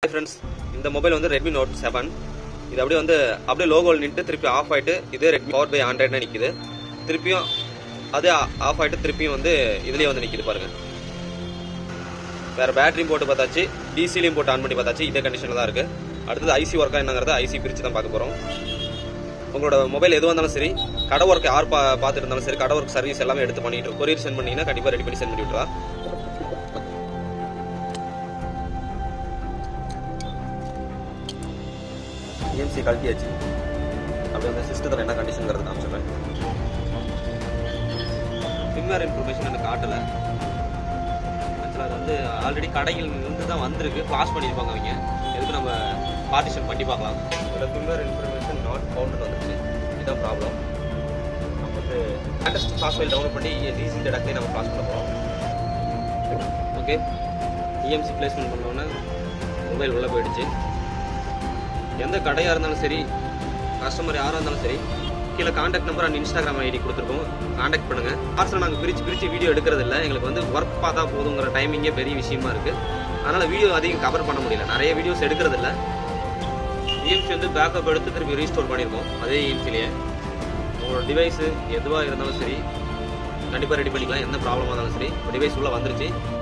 friends இந்த mobile வந்து Redmi note seven இது அப்படியே வந்து அப்படியே லோகோவில் நின்று திருப்பி ஆஃப் ஆயிட்டு இது ரெட்மி பவர் பை ஆண்ட்ராய்ட்னு நிற்குது திருப்பியும் அதே ஆஃப் ஆயிட்டு திருப்பியும் வந்து இதுலயே வந்து நிற்குது பாருங்க வேற பேட்டரியும் போட்டு பார்த்தாச்சு டிசிலையும் போட்டு ஆன் பண்ணி பார்த்தாச்சு இதே கண்டிஷனில் தான் இருக்கு அடுத்தது ஐசி ஒர்க்கா என்னங்கிறத ஐசி பிரித்து தான் பார்க்க போகிறோம் உங்களோட மொபைல் எதுவாக இருந்தாலும் சரி கடை ஒர்க் யார் பா பார்த்துட்டு இருந்தாலும் சரி கடை ஒர்க் சர்வீஸ் எல்லாமே எடுத்து பண்ணிட்டு கொரியர் சென்ட் பண்ணீங்கன்னா கண்டிப்பாக ரெடி பண்ணி சென்ட் பண்ணி விட்டுருவா இஎம்சி கழட்டியாச்சு அப்படி அந்த சிஸ்டத்தில் என்ன கண்டிஷனுங்கிறது காமிச்சிடுறேன் ஃபிம்வேர் இன்ஃபர்மேஷன் எனக்கு காட்டலை ஆக்சுவலாக அது வந்து ஆல்ரெடி கடையில் இருந்து தான் வந்திருக்கு பாஸ் பண்ணியிருப்பாங்க அவங்க எதுக்கு நம்ம பார்ட்டிஷன் பண்ணி பார்க்கலாம் இதில் ஃபிம்வேர் இன்ஃபர்மேஷன் நாட் ஃபவுண்ட் வந்துருச்சு இதுதான் ப்ராப்ளம் நம்ம வந்து லேட்டஸ்ட் சாஃப்ட்வேர் டவுன்லோட் பண்ணி டிசி டேட்டாக்கே நம்ம பாஸ் பண்ண போகிறோம் ஓகே இஎம்சி பிளேஸ்மெண்ட் பண்ணோன்னே மொபைல் உள்ளே போயிடுச்சு எந்த கடையாக இருந்தாலும் சரி கஸ்டமர் யாராக இருந்தாலும் சரி கீழே contact number and Instagram ID கொடுத்துருக்கோம் காண்டாக்ட் பண்ணுங்க பார்சல் நாங்கள் பிரித்து பிரித்து வீடியோ எடுக்கிறது இல்லை எங்களுக்கு வந்து ஒர்க் பார்த்தா போதுங்கிற டைமிங்கே பெரிய விஷயமா இருக்கு அதனால வீடியோ அதிகம் கவர் பண்ண முடியல நிறைய வீடியோஸ் எடுக்கிறது இல்லை இஎம்சி வந்து பேக்கப் எடுத்து திருப்பி ரீஸ்டோர் பண்ணியிருக்கோம் அதே இஎம்சிலேயே உங்களோட டிவைஸு எதுவாக இருந்தாலும் சரி கண்டிப்பாக ரெடி பண்ணிக்கலாம் எந்த ப்ராப்ளமாக இருந்தாலும் சரி டிவைஸ் உள்ளே வந்துருச்சு